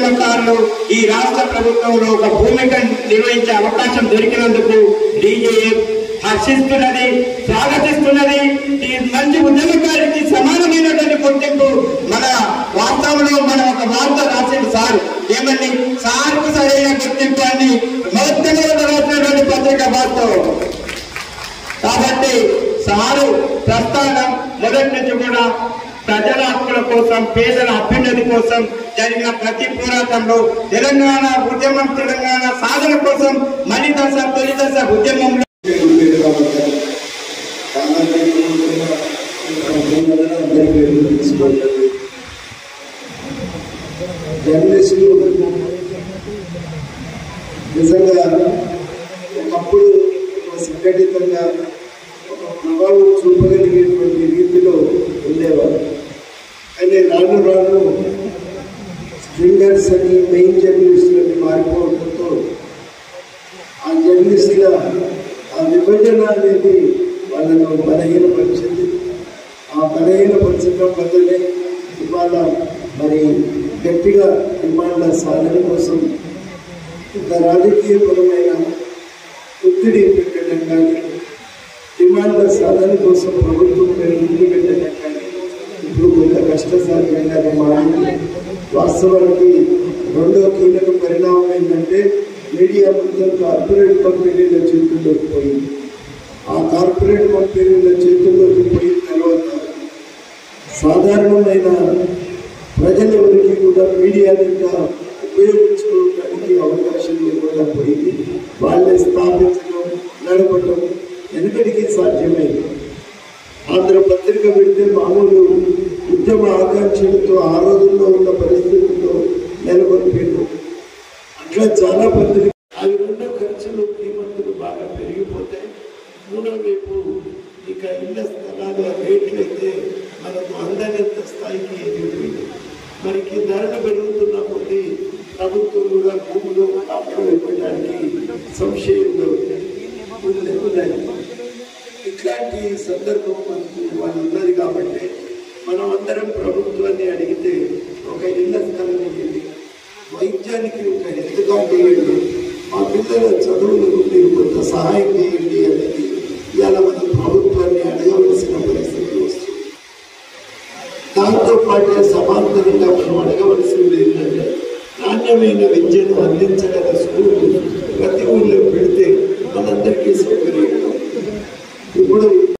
ఉద్యమకారులు ఈ రాష్ట్ర ప్రభుత్వంలో ఒక భూమిక నిర్వహించే అవకాశం దొరికినందుకు డీజేఎఫ్ హర్షిస్తున్నది స్వాగతిస్తున్నది ఈ మంచి ఉద్యమకారికి సమానమైనటువంటి గుర్తింపు మన వాస్తవంలో మనం ఒక వార్త రాసిన సార్ ఏమని సార్కు సరైన గుర్తింపు అని మొట్టమొదటి రాసినటువంటి పత్రిక వాస్తవం కాబట్టి సారు ప్రస్థానం మొదటి నుంచి కూడా ప్రజల హక్కుల కోసం పేదల అభ్యున్నతి కోసం జరిగిన ప్రతి పోరాటంలో తెలంగాణ ఉద్యమం తెలంగాణ సాధన కోసం మలి దశ తొలి దశ ఉద్యమంలో పేరు కాబట్టి సామాన్య అందరి పేర్లు తీసుకోవాలి జర్నలిస్టులు నిజంగా ఒకప్పుడు ఒక సంఘటితంగా ఒక ప్రభావం చూపగలిగేటువంటి రీతిలో ఉండేవారు కానీ రాను రాను స్ట్రింగర్స్ అని మెయిన్ జర్నలిస్టులు అని మారిపోవడంతో ఆ జర్నలిస్టుల ఆ విభజన అనేది వాళ్ళను బలహీనపరిచింది ఆ బలహీనపరచడం వల్లనే ఇవాళ మరి గట్టిగా డిమాండ్ల సాధన కోసం ఒక రాజకీయపరమైన ఒత్తిడి పెట్టడం కానీ డిమాండ్ల సాధన కోసం ప్రభుత్వం మీద ముందు పెట్టడం కానీ ఇప్పుడు కొంత కష్టసాధ్యంగా మారింది వాస్తవానికి రెండో కీలక పరిణామం ఏంటంటే మీడియా మొత్తం కార్పొరేట్ కంపెనీల చేతుల్లోకి పోయింది ఆ కార్పొరేట్ కంపెనీల చేతుల్లోకి పోయిన తర్వాత సాధారణమైన ప్రజలెవరికి కూడా మీడియాని ఇంకా ఉపయోగించుకోవడానికి అవకాశం లేకుండా పోయింది వాళ్ళే స్థాపించడం నడపడం వెనుకడికి సాధ్యమైంది ఆంధ్ర పత్రిక పెడితే మామూలు ఉద్యమ ఆకాంక్షలతో ఆ రోజుల్లో ఉన్న పరిస్థితుల్లో నెలకొల్పారు అట్లా చాలా పత్రిక అవి రెండో ఖర్చులు కీమతులు బాగా పెరిగిపోతాయి మూడో వైపు ఇక ఇళ్ల స్థలాల రేట్లు అయితే మనకు అందనంత స్థాయికి ఎదిగిపోయింది మనకి ధరలు పెరుగుతున్న కొద్దీ ప్రభుత్వం కూడా భూములు అప్పుడు ఇవ్వడానికి సంశయంలో ఉంది- ఉన్నాయి ఇట్లాంటి సందర్భం మనకు వాళ్ళు ఉన్నది కాబట్టి మనం అందరం ప్రభుత్వాన్ని అడిగితే ఒక ఇళ్ల స్థలం ఇవ్వండి వైద్యానికి ఒక ఎత్తుగా చేయండి మా పిల్లల చదువులకు మీరు కొంత సహాయం చేయండి అనేది ఇవాళ మనం ప్రభుత్వాన్ని అడగవలసిన పరిస్థితి వస్తుంది దాంతో పాటే సమాంతరంగా మనం అడగవలసింది ఏంటంటే నాణ్యమైన విద్యను అందించగల స్కూల్ ప్రతి ఊళ్ళో పెడితే మనందరికీ సౌకర్యం ఇప్పుడు